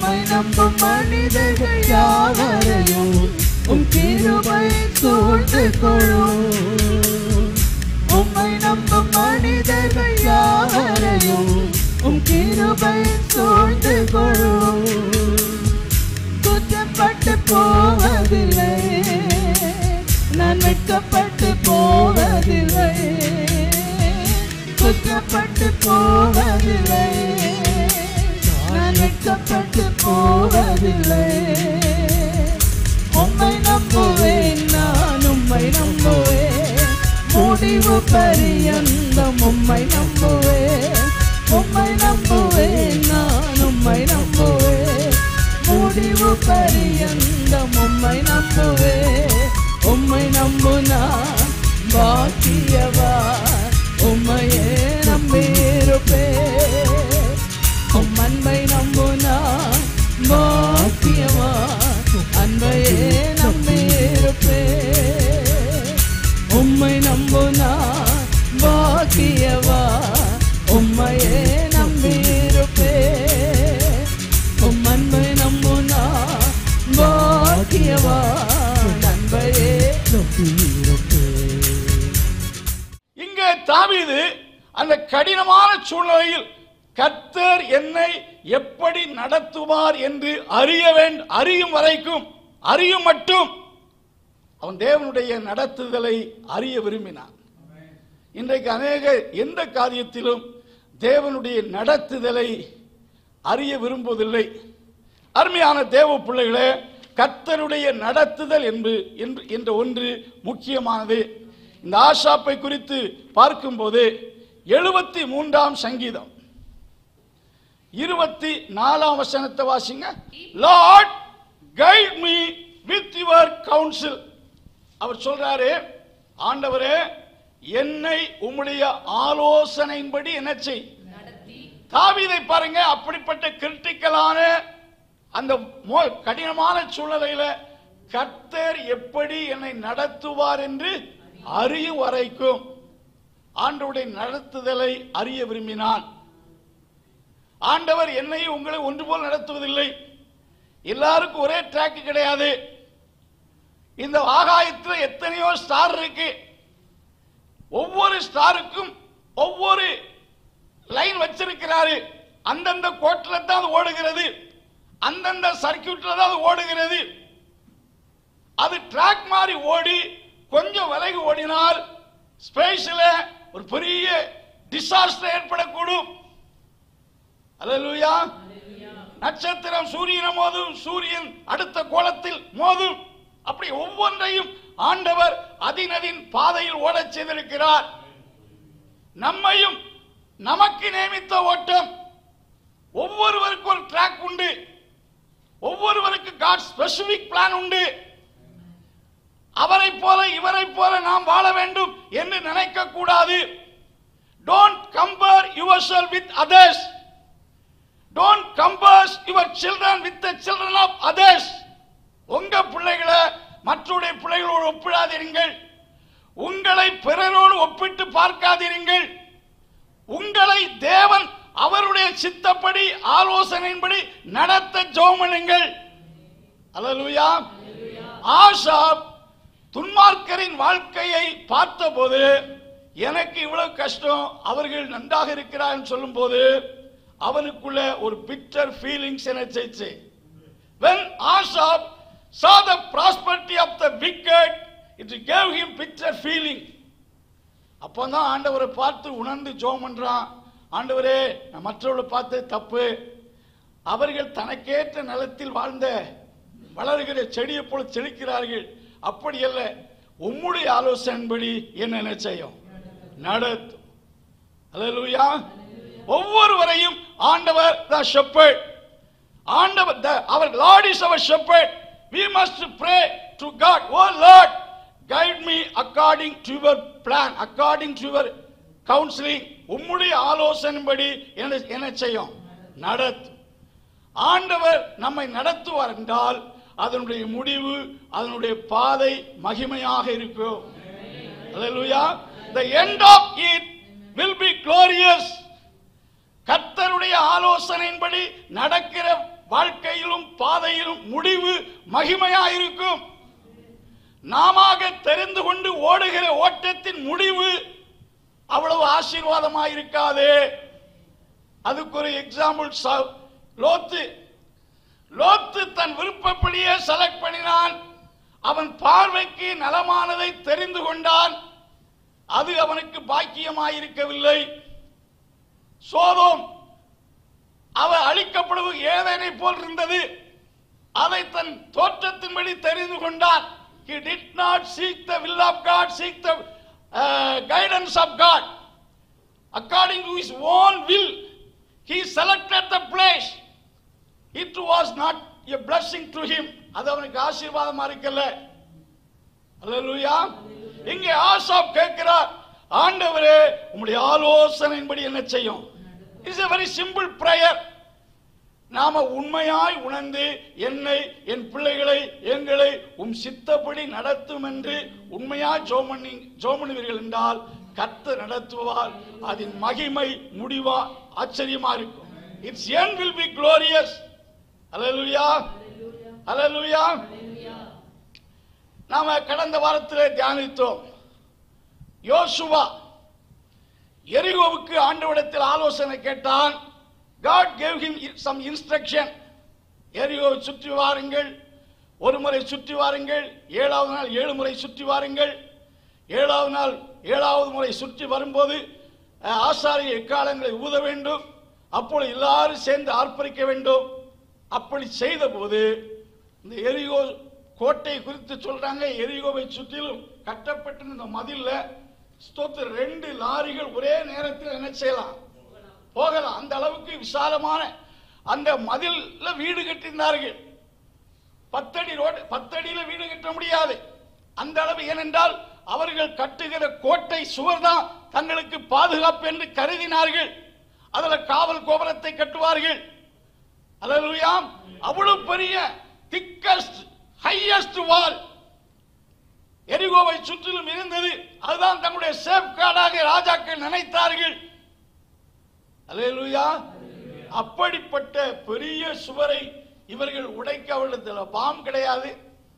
உம்மை நம்பும் மனிதர்கள் யாவரையும் உம் கிருபை சூழ்ந்து கொள்ளும் உம்மை நம்பும் மனிதர்கள் யாவரையும் உம் கிருபை சூழ்ந்து கொள்ளும் குற்றப்பட்டு போவதில்லை நான் வெட்கப்பட்டு போவதில்லை குற்றப்பட்டு போவதில்லை நான் வெட்கப்பட்டு போவதில்லை உம்மை நம்புவேன் நான் உம்மை நம்புவேன் முடிவு பரியந்தம் உம்மை நம்புவேன் உம்மை நம்புவேன் நான் உம்மை நம்புவேன் முடிவு பரியந்தம் உம்மை நம்புவேன் உம்மை நம்புனா பாக்கியவா உம்மையே நம்பியிருப்பேன் உம் அன்பை நம்புனா பாக்கியவா அன்பையே நம்பியிருப்பேன் உம்மை நம்புனா பாக்கியவா உம்மையே நம்பியிருப்பேன் உம் அன்பை நம்புனா பாக்கியவா அன்பையே இங்கே தாவீது அந்த கடினமான சூழ்நிலையில் கர்த்தர் என்னை எப்படி நடத்துவார் என்று அறிய வேண்டும் அறியும் வரைக்கும் அறியும் மட்டும் அவன் தேவனுடைய நடத்துதலை அறிய விரும்பினான் இன்றைக்கு அநேக எந்த காரியத்திலும் தேவனுடைய நடத்துதலை அறிய விரும்புவதில்லை அருமையான தேவ பிள்ளைகளே கர்த்தருடைய நடத்துதல் என்று என்று- என்ற ஒன்று முக்கியமானது இந்த ஆஷாப்பை குறித்து பார்க்கும்போது எழுபத்தி மூன்றாம் சங்கீதம் இருபத்தி நாலாம் வசனத்தை வாசிங்க lord guide me with your counsel அவர் சொல்றாரு ஆண்டவரே என்னை உம்முடைய ஆலோசனையின்படி என்ன செய் தாவீதை பாருங்க அப்படிப்பட்ட கிரிட்டிக்கலான அந்த மோ- கடினமான சூழ்நிலையில கர்த்தர் எப்படி என்னை நடத்துவார் என்று அறியும் வரைக்கும் ஆண்டவருடைய நடத்துதலை அறிய விரும்பினான் ஆண்டவர் என்னையும் உங்களை ஒன்று போல் நடத்துவதில்லை எல்லாருக்கும் ஒரே ட்ராக் கிடையாது இந்த ஆகாயத்தில் எத்தனையோ ஸ்டார் இருக்கு ஒவ்வொரு ஸ்டாருக்கும் ஒவ்வொரு லைன் வச்சிருக்கிறாரு அந்தந்த கோட்டில் தான் அது ஓடுகிறது அந்தந்த சர்க்கியூட்ல தான் அது ஓடுகிறது அது ட்ராக் மாதிரி ஓடி கொஞ்சம் விலகி ஓடினால் ஸ்பேஸ்ல ஒரு பெரிய டிசாஸ்டர் ஏற்படக்கூடும் அல்லேலூயா நட்சத்திரம் சூரியனை மோதும் சூரியன் அடுத்த கோலத்தில் மோதும் அப்படி ஒவ்வொன்றையும் ஆண்டவர் அதினதின் பாதையில் ஓடச் செய்திருக்கிறார் நம்மையும் நமக்கு நியமித்த ஓட்டம் ஒவ்வொருவருக்கும் ஒரு ட்ராக் உண்டு ஒவ்வொருவருக்கு காட் ஸ்பெசிபிக் பிளான் உண்டு அவரை போல இவரை போல நாம் வாழ வேண்டும் என்று நினைக்க கூடாது don't compare yourself with others don't compare your children with the children of others உங்க பிள்ளைகளை மற்றவருடைய பிள்ளைகளோடு ஒப்பிடாதீர்கள் உங்களை பிறரோடு ஒப்பிட்டு பார்க்காதீர்கள் உங்களை தேவன் அவருடைய சித்தப்படி ஆலோசனையின்படி நடத்த ஜோமனுங்கள் அல்லேலூயா ஆஷா துன்மார்க்கரின் வாழ்க்கையை பார்த்தபோது எனக்கு இவ்வளவு கஷ்டம் அவர்கள் நன்றாக இருக்கிறார்கள் சொல்லும்போது அவனுக்குள்ள ஒரு பிக்சர் ஃபீலிங்ஸ் என செய்ச்சு when Asaph saw the prosperity of the wicked it gave him picture feeling அப்பதான் ஆண்டவரை பார்த்து உணர்ந்து ஜோம் பண்றான் ஆண்டவரே நான் மற்றவர்களை பார்த்து தப்பு அவர்கள் தனக்கேற்ற நிலத்தில் வாழ்ந்த வளர்கிற செடியை போல செழிக்கிறார்கள் அப்படி அல்ல உம்முடைய ஆலோசனைப்படி என்ன நிச்சயம் நடத்தும் அல்லேலூயா ஒவ்வொருவரையும் ஆண்டவர் த shepherd ஆண்டவர் the our lord is our shepherd we must pray to god oh lord guide me according to your plan according to your counseling உம்முடைய ஆலோசனைப்படி என்ன என்ன செய்யும் நடத்தும் ஆண்டவர் நம்மை நடத்துவார் என்றால் அதனுடைய முடிவு அதனுடைய பாதை மகிமையாக இருக்கும் Hallelujah. The end of it will be glorious. கர்த்தருடைய ஆலோசனையின்படி நடக்கிற வாழ்க்கையிலும் பாதையிலும் முடிவு மகிமையாயிருக்கும் நாமாக தெரிந்து கொண்டு ஓடுகிற ஓட்டத்தின் முடிவு அவ்வளவு ஆசீர்வாதமாக இருக்காது அதுக்கு ஒரு எக்ஸாம்பிள் லோத்து லோத்து தன் விருப்பப்படியே செலக்ட் பண்ணினான் அவன் பார்வைக்கு நலமானதை தெரிந்து கொண்டான் அது அவனுக்கு பாக்கியமாயிருக்கவில்லை சோதோம் அவ அழிக்கப்படுவது ஏதேனை போல் இருந்தது அதை தன் தோற்றத்தின்படி தெரிந்து கொண்டான் he did not seek the will of god seek the uh, guidance of god according to his own will he selected the place it was not a blessing to him அது அவனுக்கு ஆசீர்வாதமா இருக்கல அல்லேலூயா இங்கே ஆசாப் கேட்கிறார் ஆண்டவரே உம்முடைய ஆலோசனையின்படி என்ன செய்யும் it's a very simple prayer நாம உண்மையாய் உணர்ந்து என்னை என் பிள்ளைகளை எங்களை உம் சித்தப்படி நடத்தும் என்று உண்மையாய் ஜோமணி ஜோமணுவீர்கள் என்றால் கர்த்தர் நடத்துவார் அதன் மகிமை முடிவா ஆச்சரியமா இருக்கும் its end will be glorious அல்லேலூயா அல்லேலூயா நாம கடந்த வாரத்திலே தியானித்தோம் யோசுவா எரிகோவுக்கு ஆண்டவரிடத்தில் ஆலோசனை கேட்டான் God gave him some instruction எரிகோவை சுற்றி வாருங்கள் ஒரு முறை சுற்றி வாருங்கள் ஏழாவது நாள் ஏழு முறை சுற்றி வாருங்கள் ஏழாவது நாள் ஏழாவது முறை சுற்றி வரும்போது அஹ், ஆசாரிய எக்காலங்களை ஊத வேண்டும் அப்பொழுது எல்லாரும் சேர்ந்து ஆர்ப்பரிக்க வேண்டும் அப்படி செய்த போது இந்த எரிகோ கோட்டை குறித்து சொல்றாங்க எரிகோவை சுற்றிலும் கட்டப்பட்டிருந்த இந்த மதில்ல ஸ்தோத்திர ரெண்டு லாரிகள் ஒரே நேரத்தில் என்ன செய்யலாம் போகலாம் அந்த அளவுக்கு விசாலமான அந்த மதில்ல வீடு கட்டியிருந்தார்கள் பத்தடி ரோடு பத்தடியில வீடு கட்ட முடியாது அந்த அளவு ஏனென்றால் அவர்கள் கட்டுகிற கோட்டை சுவர் தான் தங்களுக்கு பாதுகாப்பு என்று கருதினார்கள் அதுல காவல் கோபுரத்தை கட்டுவார்கள் அல்லேலூயாம் அவ்வளவு பெரிய திக்கஸ்ட் ஹையஸ்ட் வால் எரிகோவை சுற்றிலும் இருந்தது அதுதான் தங்களுடைய சேஃப் கார்டாக ராஜாக்கள் நினைத்தார்கள் அல்லேலூயா அப்படிப்பட்ட பெரிய சுவரை இவர்கள் உடைக்க அவர்களிடத்தில் பாம் கிடையாது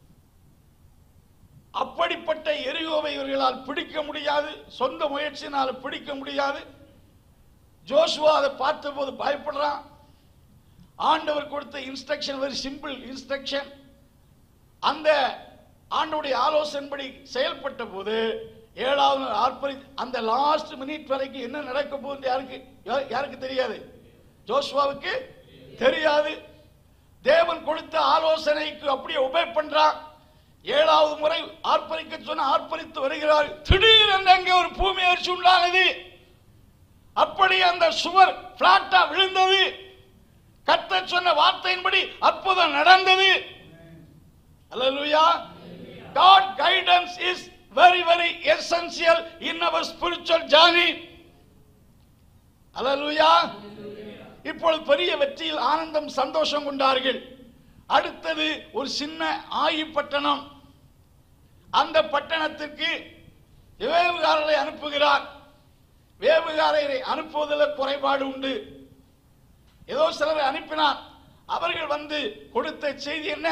அப்படிப்பட்ட எரிகோவை இவர்களால் பிடிக்க முடியாது சொந்த முயற்சியினால் பிடிக்க முடியாது ஜோஷுவா அதை பார்த்தபோது பயப்படுறான் ஆண்டவர் கொடுத்த இன்ஸ்ட்ரக்ஷன் வெரி சிம்பிள் இன்ஸ்ட்ரக்ஷன் அந்த ஆண்டவுடைய ஆலோசனைப்படி செயல்பட்ட போது ஏழாவது நாள் ஆர்ப்பரி அந்த லாஸ்ட் மினிட் வரைக்கும் என்ன நடக்க போகுது யாருக்கு யா- யாருக்கு தெரியாது ஜோஷ்வாவுக்கு தெரியாது தேவன் கொடுத்த ஆலோசனைக்கு அப்படியே உபே பண்றான் ஏழாவது முறை ஆர்ப்பரிக்க சொன்ன ஆர்ப்பரித்து வருகிறார் திடீரென்று அங்கே ஒரு பூமி அதிர்ச்சி உண்டானது அப்படி அந்த சுவர் பிளாட்டா விழுந்தது கர்த்தர் சொன்ன வார்த்தையின்படி அற்புதம் நடந்தது அல்லேலூயா God guidance is very very essential in our spiritual journey அல்லேலூயா இப்பொழுது பெரிய வெற்றியில் ஆனந்தம் சந்தோஷம் கொண்டார்கள் அடுத்தது ஒரு சின்ன ஆயி பட்டணம் அந்த பட்டணத்திற்கு வேவுகாரரை அனுப்புகிறார் வேவுகாரரை அனுப்புவதில் குறைபாடு உண்டு ஏதோ சிலரை அனுப்பினார் அவர்கள் வந்து கொடுத்த செய்தி என்ன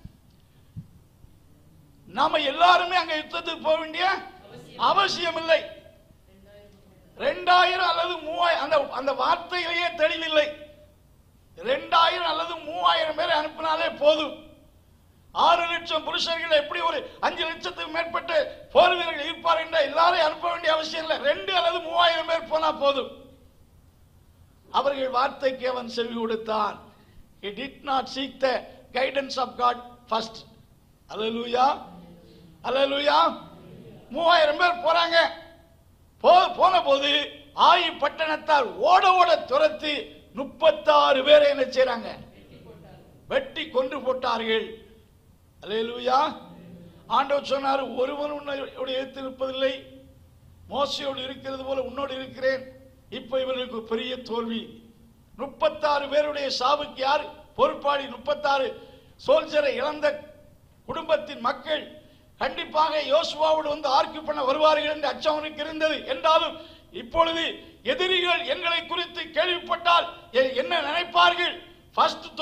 நாம எல்லாருமே அங்க யுத்தத்துக்கு போக வேண்டிய அவசியம் இல்லை ரெண்டாயிரம் அல்லது மூவாயிரம் அந்த அந்த வார்த்தையிலேயே தெளிவில்லை ரெண்டாயிரம் அல்லது மூவாயிரம் பேரை அனுப்பினாலே போதும் ஆறு லட்சம் புருஷர்கள் எப்படி ஒரு அஞ்சு லட்சத்துக்கு மேற்பட்ட போர் வீரர்கள் இருப்பார் என்ற எல்லாரையும் அனுப்ப வேண்டிய அவசியம் இல்லை ரெண்டு அல்லது மூவாயிரம் பேர் போனா போதும் அவர்கள் வார்த்தைக்கு அவன் செவி கொடுத்தான் he did not seek the guidance of god first அல்லேலூயா அல்லேலூயா மூவாயிரம் பேர் போறாங்க போ போன போது ஆயி பட்டணத்தார் ஓட ஓட துரத்தி முப்பத்தாறு பேரை என்ன செய்றாங்க வெட்டி கொன்று போட்டார்கள் அல்லேலூயா ஆண்டவர் சொன்னார் ஒருவன் உன்னோடு எதிர்த்து நிற்பதில்லை மோசையோடு இருக்கிறது போல உன்னோடு இருக்கிறேன் இப்ப இவர்களுக்கு பெரிய தோல்வி முப்பத்தாறு பேருடைய சாவுக்கு யார் பொறுப்பாளி முப்பத்தாறு சோல்ஜரை இழந்த குடும்பத்தின் மக்கள் கண்டிப்பாக யோசுவாவோடு வந்து ஆர்க்கியூ பண்ண வருவார்கள் என்று அச்சம் அவனுக்கு இருந்தது என்றாலும் இப்பொழுது எதிரிகள் எங்களை குறித்து கேள்விப்பட்டால் எ- என்ன நினைப்பார்கள் ஃபர்ஸ்ட் தோல்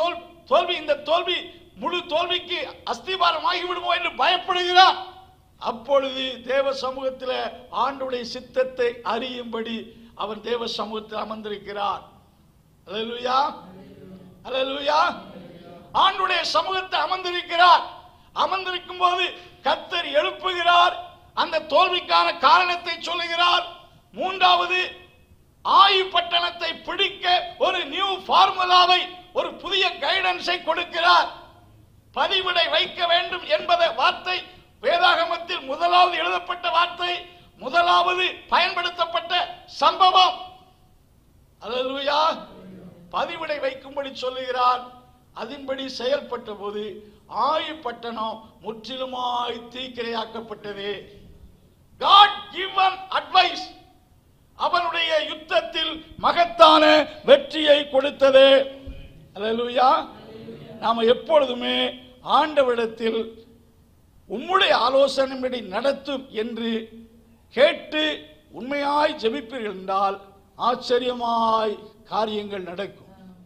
தோல்வி இந்த தோல்வி முழு தோல்விக்கு அஸ்திபாரமாகி விடுமோ என்று பயப்படுகிறான் அப்பொழுது தேவ சமூகத்தில் ஆண்டுடைய சித்தத்தை அறியும்படி அவன் தேவ சமூகத்தில் அமர்ந்திருக்கிறார் அல்லேலூயா அல்லேலூயா ஆண்டுடைய சமூகத்தை அமர்ந்திருக்கிறார் அமர்ந்திருக்கும் போது கத்தர் எழுப்புகிறார் அந்த தோல்விக்கான காரணத்தை சொல்லுகிறார் மூன்றாவது ஆயு பட்டணத்தை பிடிக்க ஒரு நியூ ஃபார்முலாவை ஒரு புதிய கைடன்ஸை கொடுக்கிறார் பதிவிடை வைக்க வேண்டும் என்பத வார்த்தை வேதாகமத்தில் முதலாவது எழுதப்பட்ட வார்த்தை முதலாவது பயன்படுத்தப்பட்ட சம்பவம் அல்லேலூயா பதிவிடை வைக்கும்படி சொல்லுகிறார் அதன்படி செயல்பட்ட போது ஆயு பட்டணம் முற்றிலுமாய் தீக்கிரையாக்கப்பட்டது காட் கிவன் அட்வைஸ் அவனுடைய யுத்தத்தில் மகத்தான வெற்றியை கொடுத்தது அல்லேலூயா நாம எப்பொழுதுமே ஆண்டவிடத்தில் உம்முடைய ஆலோசனைப்படி நடத்தும் என்று கேட்டு உண்மையாய் ஜெபிப்பீர்கள் என்றால் ஆச்சரியமாய் காரியங்கள் நடக்கும்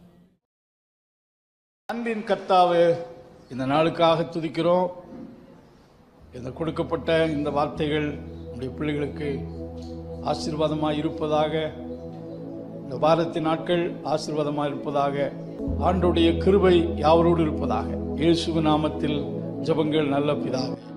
அன்பின் கர்த்தாவே இந்த நாளுக்காக துதிக்கிறோம் இந்த கொடுக்கப்பட்ட இந்த வார்த்தைகள் நம்முடைய பிள்ளைகளுக்கு ஆசீர்வாதமாக இருப்பதாக இந்த வாரத்தின் நாட்கள் ஆசீர்வாதமாக இருப்பதாக ஆண்டுடைய கிருபை யாவரோடு இருப்பதாக இயேசு நாமத்தில் ஜெபங்கள் நல்ல பிதாவே